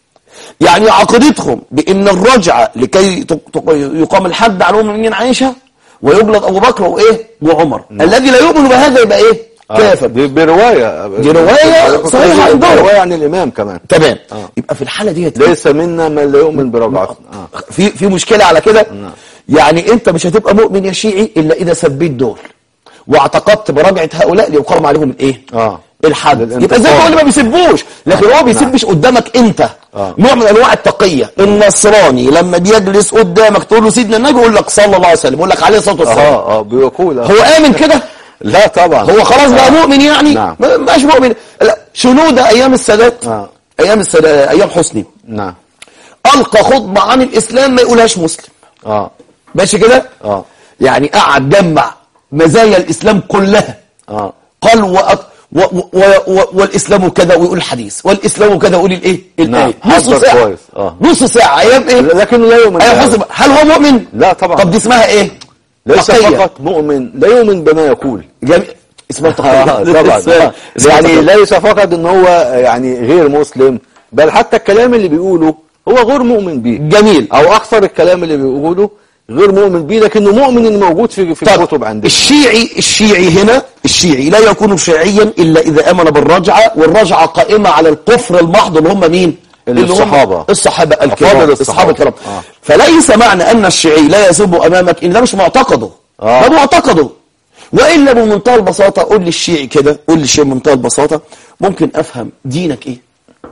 يعني عقيدتهم بان الرجعه لكي تق- تق- يقام الحد على ام المؤمنين عائشه ويجلد ابو بكر وايه وعمر الذي لا يؤمن بهذا يبقى ايه آه. كافر دي برواية دي رواية صحيحة عندهم. رواية عن الإمام كمان تمام آه. يبقى في الحاله ديت ليس منا من لا يؤمن برجعتنا آه. في في مشكله على كده نعم. يعني انت مش هتبقى مؤمن يا شيعي الا اذا سبيت دول واعتقدت برجعه هؤلاء ليقام عليهم الايه آه. الحد للانتصار. يبقى زي ما هو اللي ما بيسبوش لكن هو بيسبش قدامك انت آه. نوع من انواع التقيه النصراني لما بيجلس قدامك تقول له سيدنا النبي يقول لك صلى الله عليه وسلم يقول لك عليه الصلاه والسلام اه اه بيقول آه. هو امن كده لا طبعا هو خلاص بقى آه. مؤمن يعني نعم. ما بقاش مؤمن لا شنودة ايام السادات آه. ايام السادات ايام حسني نعم القى خطبه عن الاسلام ما يقولهاش مسلم اه ماشي كده اه يعني قعد جمع مزايا الاسلام كلها اه قال وأ... و... و... و... والاسلام كذا ويقول الحديث والاسلام كذا ويقول الايه نعم. الايه نص حضر ساعه كويس. آه. نص ساعه ايام ايه لكنه لا يؤمن ايام بهذا. حسن هل هو مؤمن لا طبعا طب دي اسمها ايه ليس تقية. فقط مؤمن لا يؤمن بما يقول جميل اسمها آه، تقية طبعا اسمها- آه. اسمها يعني تقية. ليس فقط ان هو يعني غير مسلم بل حتى الكلام اللي بيقوله هو غير مؤمن به جميل او اكثر الكلام اللي بيقوله غير مؤمن به لكنه مؤمن انه موجود في في طب الكتب عندنا الشيعي الشيعي هنا الشيعي لا يكون شيعيا الا اذا امن بالرجعه والرجعه قائمه على الكفر المحض اللي هم مين اللي هم الصحابة. الصحابه الكرام أفاضل الصحابه الصحابة. الكرام آه. فليس معنى ان الشيعي لا يسب امامك ان ده مش معتقده آه. ده معتقده والا بمنتهى البساطه قول للشيعي كده قول للشيعي بمنتهى البساطه ممكن افهم دينك ايه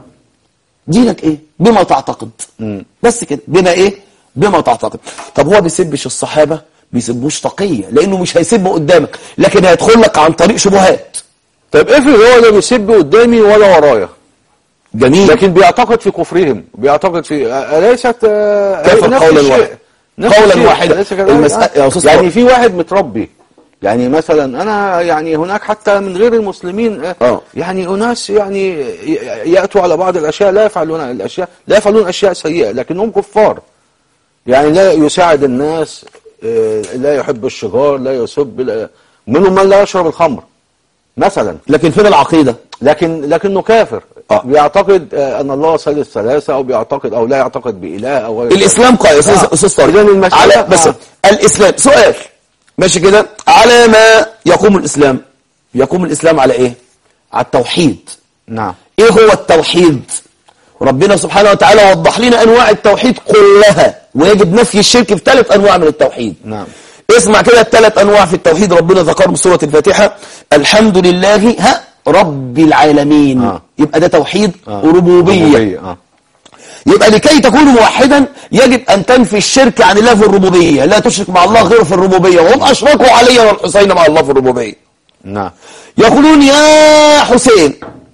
دينك ايه بما تعتقد بس كده بما ايه بما تعتقد طب هو بيسبش الصحابه بيسبوش تقيه لانه مش هيسب قدامك لكن هيدخل لك عن طريق شبهات طيب افرض هو لا بيسب قدامي ولا ورايا جميل لكن بيعتقد في كفرهم بيعتقد في أليست آه، كفر نفس قولا الشيء. واحدا. نفس قولا الشيء. واحدا. أليس كذلك؟ المسألة- يا أستاذ يعني طارق. في واحد متربي يعني مثلا انا يعني هناك حتى من غير المسلمين آه، آه. يعني اناس يعني ي- ياتوا على بعض الاشياء لا يفعلون الاشياء لا يفعلون اشياء سيئه لكنهم كفار يعني لا يساعد الناس آه، لا يحب الشجار لا يسب لا- منهم من لا يشرب الخمر مثلا لكن فين العقيده لكن لكنه كافر آه. بيعتقد آه، ان الله ثالث ثلاثه او بيعتقد او لا يعتقد باله او غير الاسلام قائم يا استاذ آه. استاذ طارق إذن المسألة- على بس آه. الاسلام سؤال ماشي كده على ما يقوم الاسلام يقوم الاسلام على ايه على التوحيد نعم ايه هو التوحيد ربنا سبحانه وتعالى وضح لنا انواع التوحيد كلها ويجب نفي الشرك في ثلاث انواع من التوحيد نعم اسمع كده الثلاث انواع في التوحيد ربنا ذكرهم في سوره الفاتحه الحمد لله ها رب العالمين آه. يبقى ده توحيد آه. ربوبيه ربوبية آه. يبقى لكي تكون موحدا يجب أن تنفي الشرك عن الله في الربوبية لا تشرك مع الله غير في الربوبية وهم أشركوا علي والحسين مع الله في الربوبية نعم يقولون يا حسين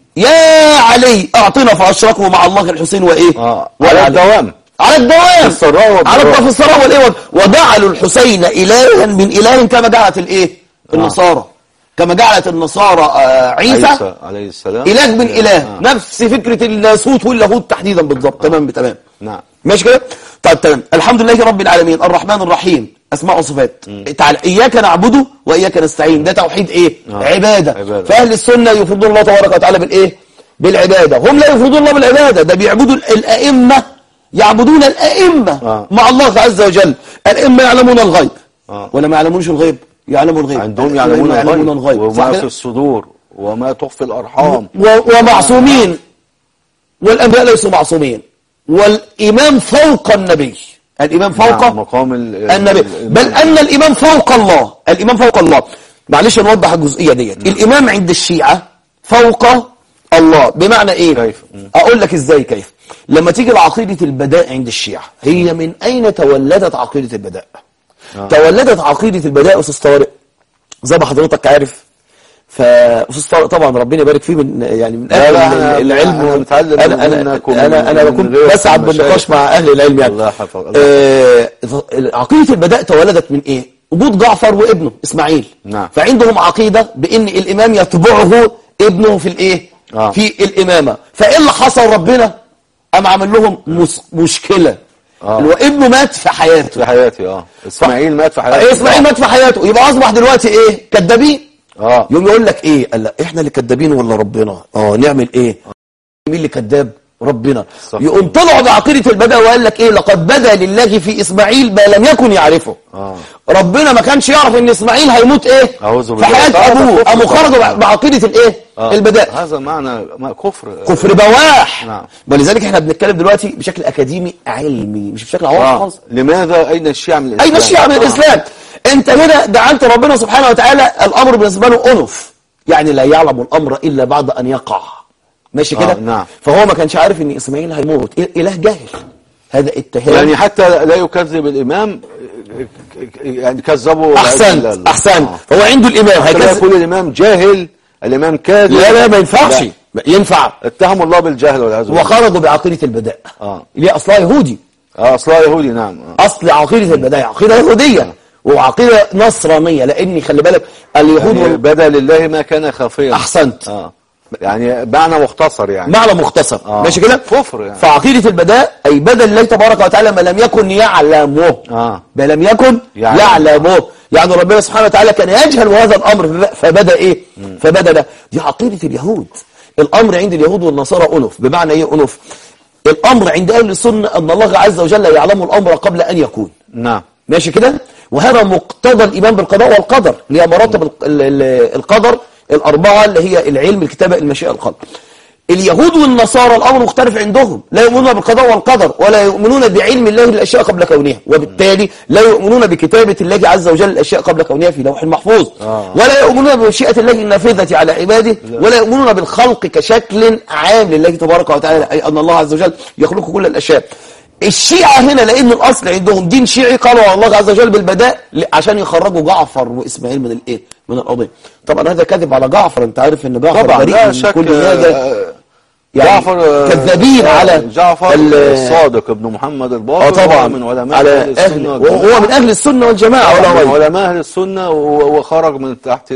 يا علي أعطنا فأشركوا مع الله الحسين وإيه آه. وعلى على الدوام على الدوام السراء والضراء. على الضعف السراء والإيه وجعلوا الحسين إلها من إله كما جعلت الإيه النصارى كما جعلت النصارى آه عيسى عيسى عليه السلام إله من إله آه. نفس فكرة اللاهوت واللاهوت تحديدا بالضبط تمام بتمام نعم ماشي كده طيب تمام الحمد لله رب العالمين الرحمن الرحيم اسماء وصفات تعالى اياك نعبده واياك نستعين ده توحيد ايه آه. عباده. عبادة. فاهل السنه يفرضون الله تبارك وتعالى بالايه بالعباده هم لا يفرضون الله بالعباده ده بيعبدوا ال- الائمه يعبدون الائمه آه. مع الله عز وجل الائمه يعلمون الغيب آه. ولا ما يعلمونش الغيب يعلمون الغيب عندهم الأئمة يعلمون الغيب صح وما كده؟ في الصدور وما تخفي الارحام و- ومعصومين والأنبياء ليسوا معصومين والإمام فوق النبي الإمام فوق نعم، مقام ال- النبي ال- بل أن الإمام فوق الله الإمام فوق الله معلش نوضح الجزئية ديت الإمام عند الشيعة فوق الله بمعنى إيه كيف؟ مم. أقول لك إزاي كيف لما تيجي لعقيدة البداء عند الشيعة هي من أين تولدت عقيدة البداء آه. تولدت عقيدة البداء أستاذ طارق زي ما حضرتك عارف فأستاذ طارق طبعا ربنا يبارك فيه من يعني من لا، أهل لا، أنا- العلم أنا متعلم أنا أنا منك ومن- أنا, أنا من بكون غيرك بسعد من بالنقاش المشايخ. مع أهل العلم يعني الله يحفظك. الله آه، عقيدة البداء تولدت من ايه وجود جعفر وابنه اسماعيل نعم. فعندهم عقيدة بان الامام يتبعه ابنه في الايه آه. في الامامة فايه اللي حصل ربنا قام عامل لهم مس- مشكلة آه. اللي هو ابنه مات في حياته في حياتي اه اسماعيل مات في آه، حياتي اسماعيل مات في حياته يبقى اصبح دلوقتي ايه كذابين اه يوم يقول لك ايه قال لا احنا اللي كذابين ولا ربنا اه نعمل ايه مين اللي كذاب ربنا صح. يقوم طلعوا بعقيدة البدء وقال لك ايه لقد بدا لله في اسماعيل ما لم يكن يعرفه آه. ربنا ما كانش يعرف ان اسماعيل هيموت ايه أعوذ في بالله. حياة آه، ده ابوه كفر قاموا طبعا. خرجوا بعقيدة الايه آه. البداء هذا معنى ما كفر كفر بواح نعم. ولذلك احنا بنتكلم دلوقتي بشكل اكاديمي علمي مش بشكل عواطفي آه. خالص لماذا اين الشيعة من الاسلام اين الشيعة من آه. الاسلام انت هنا جعلت ربنا سبحانه وتعالى الامر بالنسبه له انف يعني لا يعلم الامر الا بعد ان يقع ماشي كده آه، نعم. فهو ما كانش عارف ان اسماعيل هيموت إله- اله جاهل هذا اتهام يعني حتى لا يكذب الامام يعني كذبوا احسنت لا- لا. احسنت آه. فهو عنده الامام حتى لا هيكذب يقول الامام جاهل الامام كاذب لا لا ما ينفعش لا. ينفع اتهموا الله بالجهل والعياذ بالله وخرجوا بعقيده البداء اه اللي هي اصلها يهودي اه اصلها يهودي نعم آه. اصل عقيده البدايه عقيده يهوديه وعقيده نصرانيه لان خلي بالك اليهود يعني وال- بدا لله ما كان خافيا احسنت اه يعني معنى مختصر يعني معنى مختصر آه. ماشي كده كفر يعني. فعقيدة البداء أي بدل الله تبارك وتعالى ما لم يكن يعلمه آه. ما لم يكن يعلم. يعلمه يعني ربنا سبحانه وتعالى كان يجهل هذا الأمر فبدأ إيه فبدأ ده دي عقيدة اليهود الأمر عند اليهود والنصارى أنف بمعنى إيه أنف الأمر عند أهل السنة أن الله عز وجل يعلم الأمر قبل أن يكون نعم ماشي كده وهذا مقتضى الإيمان بالقضاء والقدر اللي هي مراتب ال- ال- ال- القدر الأربعة اللي هي العلم الكتابة المشيئة القلب اليهود والنصارى الأمر مختلف عندهم لا يؤمنون بالقضاء والقدر ولا يؤمنون بعلم الله للأشياء قبل كونها وبالتالي لا يؤمنون بكتابة الله عز وجل الأشياء قبل كونها في لوح محفوظ آه. ولا يؤمنون بمشيئة الله النافذة على عباده ولا يؤمنون بالخلق كشكل عام لله تبارك وتعالى أي أن الله عز وجل يخلق كل الأشياء الشيعة هنا لأن الأصل عندهم دين شيعي قالوا على الله عز وجل بالبداء ل- عشان يخرجوا جعفر وإسماعيل من الإيه من القضية طبعا هذا كذب على جعفر أنت عارف أن جعفر طبعا بريء لا من شك كل هذا آه، يعني جعفر آه، كذابين آه، على جعفر ال- الصادق ابن محمد الباقر اه طبعا وهو من علماء على أهل أهل السنة وهو والجماعة. من أهل السنة والجماعة ولا من غير علماء أهل السنة و- وخرج من تحت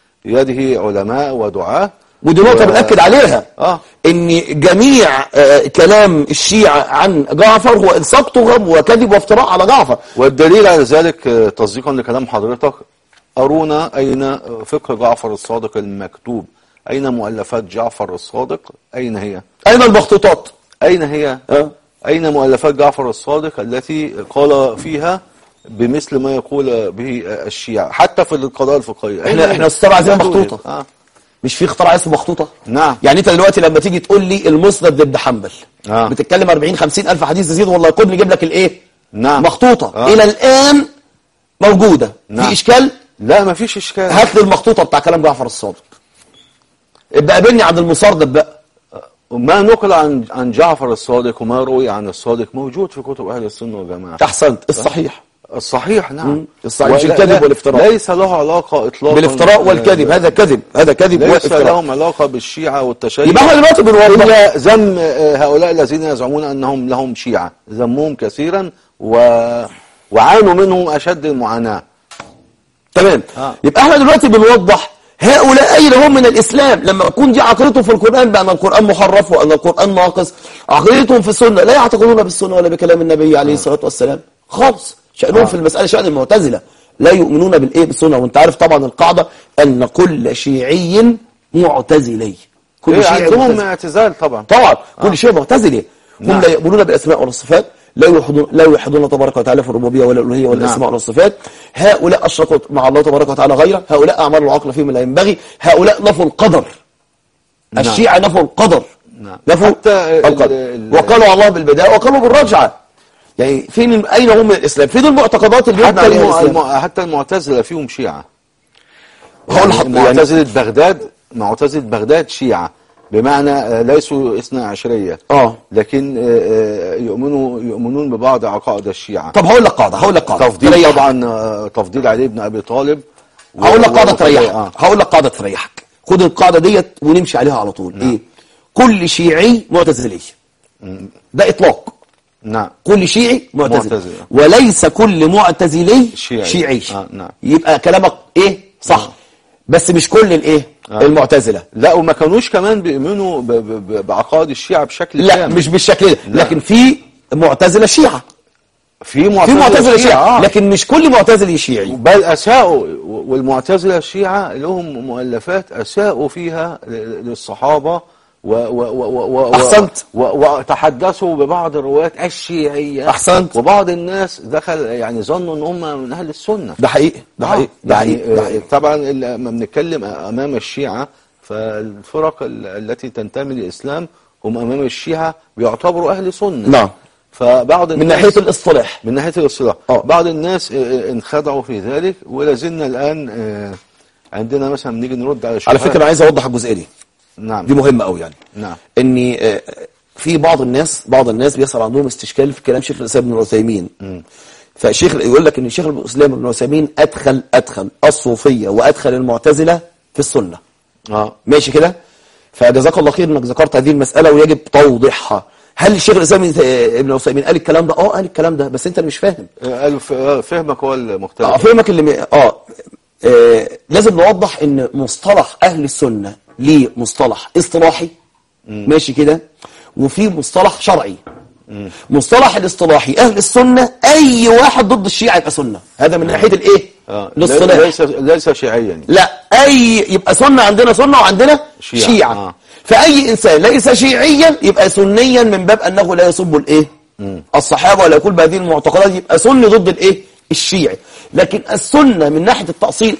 يده علماء ودعاة ودي نقطة و- بنأكد عليها اه ان جميع آه، كلام الشيعة عن جعفر هو إلصاق تهم وكذب وافتراء على جعفر والدليل على ذلك آه، تصديقا لكلام حضرتك أرونا أين فقه جعفر الصادق المكتوب أين مؤلفات جعفر الصادق أين هي أين المخطوطات أين هي آه. أين مؤلفات جعفر الصادق التي قال فيها بمثل ما يقول به الشيعة حتى في القضايا الفقهية أين احنا هي؟ احنا السبعة عايزين لا توجد. مخطوطة آه. مش في اختراع اسمه مخطوطة نعم يعني انت دلوقتي لما تيجي تقول لي المسند ابن حنبل آه. بتتكلم 40 50 الف حديث تزيد والله يقول نجيب لك الايه نعم. مخطوطة آه. الى الان موجودة نعم. في اشكال لا ما فيش إشكال هات لي المخطوطة بتاع كلام جعفر الصادق ابقى قابلني عند المصردف بقى ما نقل عن عن جعفر الصادق وما روي عن الصادق موجود في كتب أهل السنة والجماعة احسنت الصحيح الصحيح نعم مم. الصحيح مش ولا- الكذب لا- والافتراء. ليس له علاقة إطلاقا بالافتراء والكذب هذا كذب هذا كذب ليس وافتراء لهم علاقة بالشيعة والتشيع يبقى احنا دلوقتي بنوضح إلا ذم آه، هؤلاء الذين يزعمون أنهم لهم شيعة ذموهم كثيرا و... وعانوا منهم أشد المعاناة تمام آه. يبقى احنا دلوقتي بنوضح هؤلاء اين هم من الاسلام لما يكون دي عقيدتهم في القران بان القران محرف وان القران ناقص عقيدتهم في السنه لا يعتقدون بالسنه ولا بكلام النبي عليه الصلاه والسلام خالص شانهم آه. في المساله شان المعتزله لا يؤمنون بالايه بالسنه وانت عارف طبعا القاعده ان كل شيعي معتزلي كل إيه، شيعي عندهم معتزلي. اعتزال طبعا طبعا كل شيء معتزلي هم نعم. لا يؤمنون بالاسماء والصفات لا يوحدون لا يوحدون تبارك وتعالى في الربوبيه ولا الالوهيه ولا نعم. الاسماء والصفات هؤلاء اشركوا مع الله تبارك وتعالى غيره هؤلاء اعمال العقل فيهم لا ينبغي هؤلاء نفوا القدر نعم. الشيعة نفوا القدر نعم. نفوا حتى ال- القدر ال- وقالوا على الله بالبداية وقالوا بالرجعة يعني فين اين هم من الاسلام فين المعتقدات اللي يبنى حتى عليها الم... الاسلام الم... حتى المعتزلة فيهم شيعة هقول يعني لحضرتك يعني معتزلة بغداد معتزلة بغداد شيعة بمعنى آه، ليسوا اثنا عشرية اه لكن آه، آه، يؤمنوا يؤمنون ببعض عقائد الشيعة طب هقول لك قاعده هقول لك قاعده تفضيل تريحك. طبعا آه، تفضيل علي بن ابي طالب و- هقول لك قاعده و- تريحك آه. هقول لك قاعده تريحك خد القاعده ديت ونمشي عليها على طول ايه كل شيعي معتزلي ده اطلاق نعم كل شيعي معتزلي معتزلي. وليس كل معتزلي شيعي. شيعي آه، نعم. يبقى كلامك ايه صح بس مش كل الايه آه. المعتزله لا وما كانوش كمان بيؤمنوا ب- ب- ب- بعقائد الشيعة بشكل لا كامل مش بالشكل ده لا. لكن في معتزله شيعه في في معتزلة, معتزله شيعه آه. لكن مش كل معتزلي شيعي بل أساءوا والمعتزلة الشيعة لهم مؤلفات أساءوا فيها ل- للصحابة و و و و و أحسنت. و وتحدثوا ببعض الروايات الشيعية أحسنت. وبعض الناس دخل يعني ظنوا ان هم من أهل السنة ده حقيقي ده آه، حقيقي ده يعني حقيقي ده آه، حقيقي طبعا ال- لما بنتكلم أمام الشيعة فالفرق ال- التي تنتمي للإسلام هم أمام الشيعة بيعتبروا أهل سنة نعم. فبعض من الناس ناحيه الاصطلاح من ناحية الاصطلاح آه. بعض الناس آه، آه، انخدعوا في ذلك ولا زلنا الآن آه، عندنا مثلا نيجي نرد على على شبهات فكره انا عايز اوضح الجزئيه دي نعم دي مهمه قوي يعني نعم ان آه، في بعض الناس بعض الناس بيحصل عندهم استشكال في كلام شيخ الاسلام ابن عثيمين فالشيخ يقول لك ان الشيخ الاسلام ابن عثيمين ادخل ادخل الصوفيه وادخل المعتزله في السنه اه ماشي كده فجزاك الله خير انك ذكرت هذه المساله ويجب توضيحها هل الشيخ الاسلام ابن عثيمين قال الكلام ده اه قال الكلام ده بس انت اللي مش فاهم آه، قالوا ف- آه، فهمك هو المختلف اه فهمك اللي م... آه. اه لازم نوضح ان مصطلح اهل السنه ليه مصطلح اصطلاحي ماشي كده وفي مصطلح شرعي مصطلح الاصطلاحي اهل السنه اي واحد ضد الشيعه يبقى سنه هذا من ناحيه الايه آه. الاصطلاح ليس ليس شيعيا يعني. لا اي يبقى سنه عندنا سنه وعندنا شيعة. شيعه, شيعة. آه. فاي انسان ليس شيعيا يبقى سنيا من باب انه لا يسب الايه الصحابه ولا يقول بهذه المعتقدات يبقى سني ضد الايه الشيعي لكن السنه من ناحيه التاصيل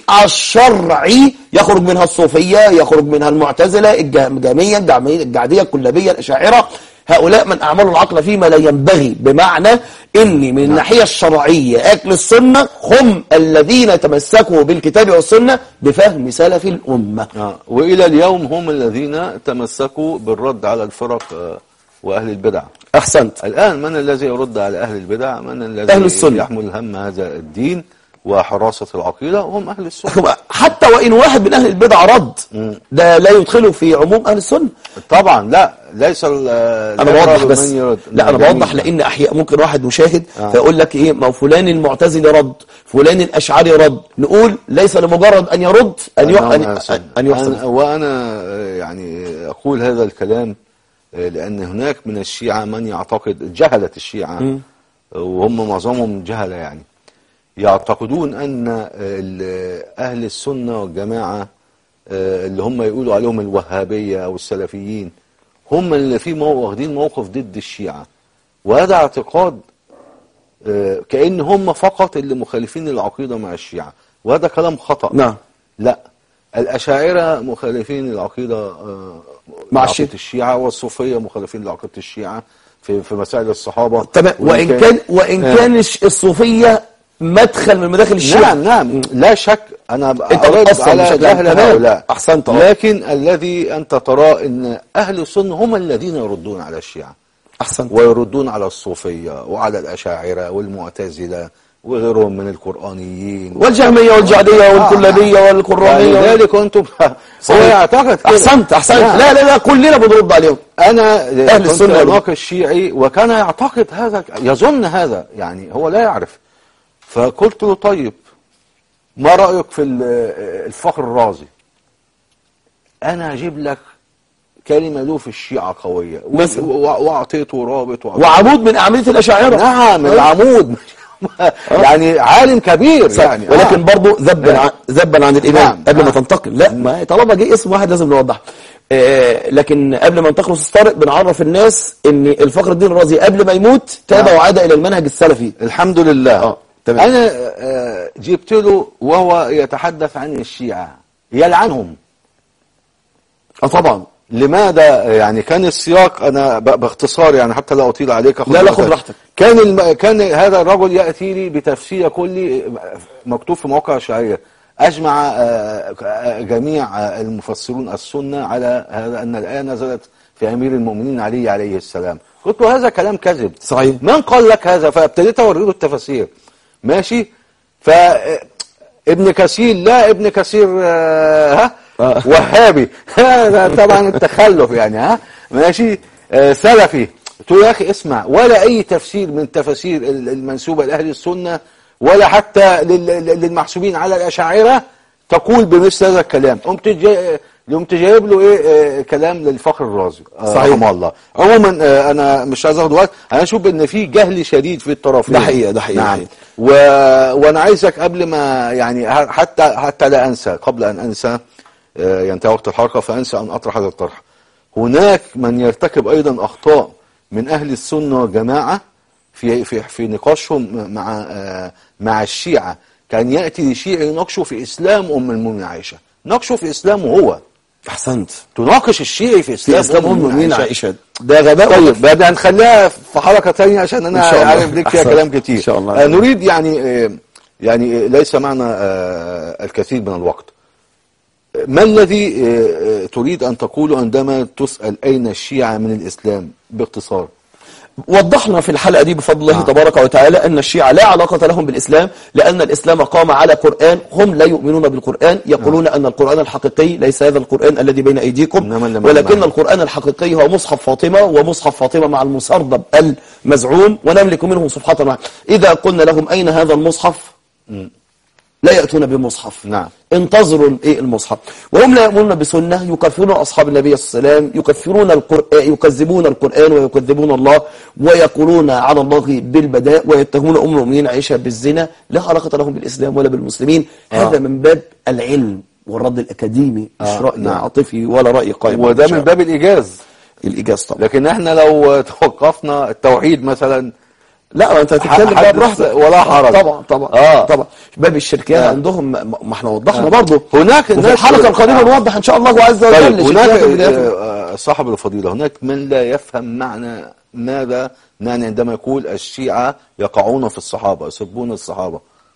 الشرعي يخرج منها الصوفيه يخرج منها المعتزله الجهميه الجعميه الجعديه الكلابيه الاشاعره هؤلاء من اعملوا العقل فيما لا ينبغي بمعنى ان من الناحيه الشرعيه اهل السنه هم الذين تمسكوا بالكتاب والسنه بفهم سلف الامه آه. وإلى اليوم هم الذين تمسكوا بالرد على الفرق آه، وأهل البدع احسنت الآن من الذي يرد على أهل البدع من الذي أهل السنة. يحمل هم هذا الدين وحراسة العقيدة هم أهل السنة حتى وان واحد من اهل البدع رد ده لا يدخله في عموم اهل السنه طبعا لا ليس ال- انا لا بوضح يقرب بس من يرد لا انا جميل. بوضح لان احياء ممكن واحد مشاهد آه. فيقول لك ايه ما هو فلان المعتزلي رد فلان الاشعري رد نقول ليس لمجرد ان يرد ان يح- أنهم ان أهل السنة. ان يحسن أنا- وأنا آه، يعني أقول هذا الكلام آه، لأن هناك من الشيعة من يعتقد جهلة الشيعة آه، وهم معظمهم جهلة يعني يعتقدون أن آه، ال- أهل السنة والجماعة آه، اللي هم يقولوا عليهم الوهابية أو السلفيين هم اللي في مو- واخدين موقف ضد الشيعة وهذا اعتقاد آه، كأن هم فقط اللي مخالفين العقيدة مع الشيعة وهذا كلام خطأ نعم. لا الأشاعرة مخالفين العقيدة آه، مع لعقيدة الشيعة. الشيعة والصوفية مخالفين لعقيدة الشيعة في في مسائل الصحابة تمام وان كان وان آه. كان الش- الصوفيه مدخل من مداخل الشيعه نعم نعم لا شك أنا أنت أرد بتأثر على بشكل جهل عام. تمام. هؤلاء أحسنت أه. لكن الذي أنت ترى أن أهل السنة هم الذين يردون على الشيعة احسنت ويردون على الصوفية وعلى الأشاعرة والمعتزلة وغيرهم من القرآنيين والجهميه والجعديه والكلابيه والقرانيه لذلك أنتم هو صحيح. يعتقد كده احسنت احسنت نعم. لا لا لا كلنا بنرد عليهم أنا أهل كنت السنة يرد. أناقش شيعي وكان يعتقد هذا يظن هذا يعني هو لا يعرف فقلت له طيب ما رأيك في ال- الفخر الرازي أنا أجيب لك كلمة له في الشيعة قوية و- مثلا. و- وأعطيته رابط وأعطيته وعمود من اعمده الاشاعره نعم العمود يعني عالم كبير صح. يعني ولكن آه. برضه ذبا عن ذبا عن الامام نعم، قبل ما نعم. تنتقل لا ما طالما جه اسم واحد لازم نوضح آه لكن قبل ما ننتقل استاذ طارق بنعرف الناس ان الفخر الدين الرازي قبل ما يموت تاب نعم. وعاد الى المنهج السلفي الحمد لله آه، تمام. انا آه، جبت له وهو يتحدث عن الشيعة يلعنهم اه طبعا لماذا يعني كان السياق انا ب- باختصار يعني حتى لا اطيل عليك أخذ لا، لا، وقتك. خد راحتك. كان الم... كان هذا الرجل ياتي لي بتفسير كلي مكتوب في موقع الشعريه اجمع آه، آه، جميع آه، المفسرون السنه على هذا ان الايه نزلت في امير المؤمنين علي عليه السلام قلت له هذا كلام كذب صحيح. من قال لك هذا فابتديت اوري له التفاسير ماشي ف ابن كثير لا ابن كثير آه، ها آه. وهابي هذا طبعا التخلف يعني ها ماشي آه، سلفي قلت له يا اخي اسمع ولا اي تفسير من التفاسير ال- المنسوبه لاهل السنه ولا حتى لل- لل- للمحسوبين على الاشاعره تقول بمثل هذا الكلام قمت جاي قمت جايب له ايه آه، كلام للفخر الرازي آه، صحيح. رحمه الله عموما آه، انا مش عايز اخد وقت انا اشوف ان في جهل شديد في الطرفين ده حقيقة، ده حقيقة، نعم حقيقة. و... وانا عايزك قبل ما يعني ه- حتى حتى لا انسى قبل ان انسى آه، ينتهي وقت الحلقه فانسى ان اطرح هذا الطرح هناك من يرتكب ايضا اخطاء من اهل السنه والجماعه في في في نقاشهم مع آه، مع الشيعه كان ياتي شيعي يناقشه في اسلام ام المؤمنين عائشه ناقشه في اسلامه هو احسنت تناقش الشيعي في اسلام, إسلام أم المؤمنين عائشة. ده غباء طيب بدنا نخليها في حلقه ثانيه عشان انا إن شاء الله. عارف ليك فيها أحسن. كلام كتير إن شاء الله. آه نريد يعني آه يعني آه، ليس معنا آه الكثير من الوقت آه، ما الذي آه آه، تريد ان تقوله عندما تسال اين الشيعه من الاسلام باختصار وضحنا في الحلقة دي بفضل الله آه. تبارك وتعالى أن الشيعة لا علاقة لهم بالإسلام لأن الإسلام قام على قرآن هم لا يؤمنون بالقرآن يقولون أن القرآن الحقيقي ليس هذا القرآن الذي بين أيديكم إنما اللي ولكن معنا. القرآن الحقيقي هو مصحف فاطمة ومصحف فاطمة مع المسردب المزعوم ونملك منه سبحانه وتعالى إذا قلنا لهم أين هذا المصحف لا يأتون بمصحف نعم. انتظروا الايه المصحف وهم لا يؤمنون بسنة يكفرون أصحاب النبي صلى الله عليه وسلم يكفرون القرآن يكذبون القرآن ويكذبون الله ويقولون على الله بالبداء ويتهمون أم المؤمنين عائشة بالزنا لا علاقة لهم بالإسلام ولا بالمسلمين آه. هذا من باب العلم والرد الأكاديمي مش آه، رأي نعم. عاطفي ولا رأي قائم وده من باب الايجاز الإيجاز طبعا لكن احنا لو توقفنا التوحيد مثلا لا ما انت هتتكلم بقى حدث براحتك ولا حرج. طبعا طبعا آه. طبعا باب الشركات آه. عندهم ما ما احنا وضحنا آه. برضه هناك وفي الناس- الحلقه القادمه آه. نوضح ان شاء الله عز وجل طيب هناك شركات البدايات. آه، آه، صاحب الفضيلة هناك من لا يفهم معنى ماذا معنى عندما يقول الشيعة يقعون في الصحابة يسبون الصحابة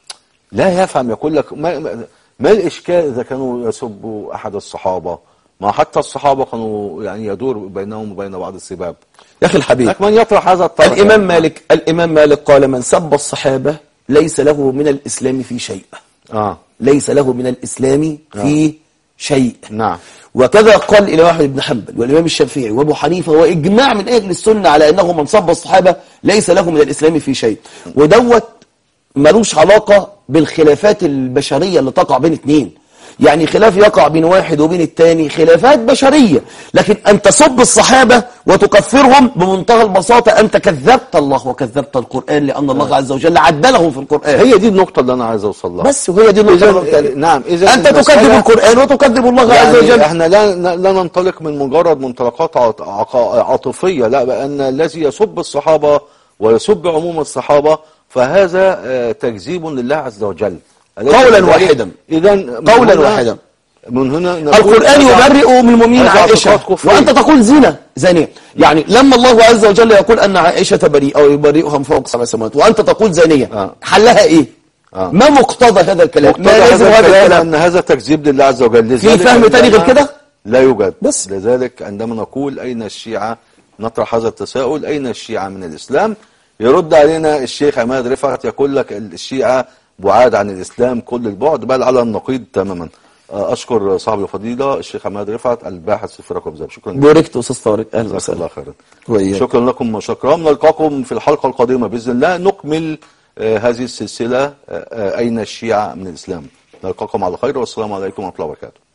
لا يفهم يقول لك ما, ما- ما الإشكال إذا كانوا يسبوا أحد الصحابة ما حتى الصحابة كانوا يعني يدور بينهم وبين بعض السباب يا اخي الحبيب لكن من يطرح هذا الطرح الامام مالك الامام مالك قال من سب الصحابه ليس له من الاسلام في شيء آه ليس له من الاسلام في شيء نعم وكذا قال الامام احمد بن حنبل والامام الشافعي وابو حنيفه واجماع من اهل السنه على انه من صب الصحابه ليس له من الاسلام في شيء ودوت ملوش علاقه بالخلافات البشريه اللي تقع بين اثنين يعني خلاف يقع بين واحد وبين الثاني خلافات بشريه لكن ان تسب الصحابه وتكفرهم بمنتهى البساطه انت كذبت الله وكذبت القران لان الله عز وجل عدلهم في القران هي دي النقطة اللي أنا عايز أوصل لها بس وهي دي النقطه اللي أنا قلتها إذا لك. نعم إذا انت تكذب المسألة- القران وتكذب الله عز يعني وجل احنا لا لا ننطلق من مجرد منطلقات عط- عق- عاطفيه لا بان الذي يسب الصحابه ويسب عموم الصحابه فهذا آه، تكذيب لله عز وجل قولا واحدا. اذا قولا واحدا. من هنا نقول القرآن هذا- يبرئ من المؤمنين هذا عائشة اعتقاد كفري. وأنت تقول زنا زانية يعني لما الله عز وجل يقول أن عائشة بريئة أو يبرئها من فوق سبع سماوات وأنت تقول زانية آه. حلها إيه آه. ما مقتضى هذا الكلام مقتضى ما لازم هذا هذا الكلام الكلام ان هذا تكذيب لله عز وجل في لذلك فهم تاني غير عندما- كده؟ لا يوجد بس. لذلك عندما نقول اين الشيعه نطرح هذا التساؤل اين الشيعه من الاسلام يرد علينا الشيخ عماد رفعت يقول لك الشيعه بعاد عن الاسلام كل البعد بل على النقيض تماما آه، اشكر صاحبي الفضيله الشيخ عماد رفعت الباحث في رقم زاب شكرا جزيلا بوركت أستاذ طارق أهلا جزاك الله وسهلا خيرا وإياك. شكرا لكم وشكرا نلقاكم في الحلقه القادمه باذن الله نكمل آه، هذه السلسله آه، آه، اين الشيعه من الاسلام نلقاكم على خير والسلام عليكم ورحمه الله وبركاته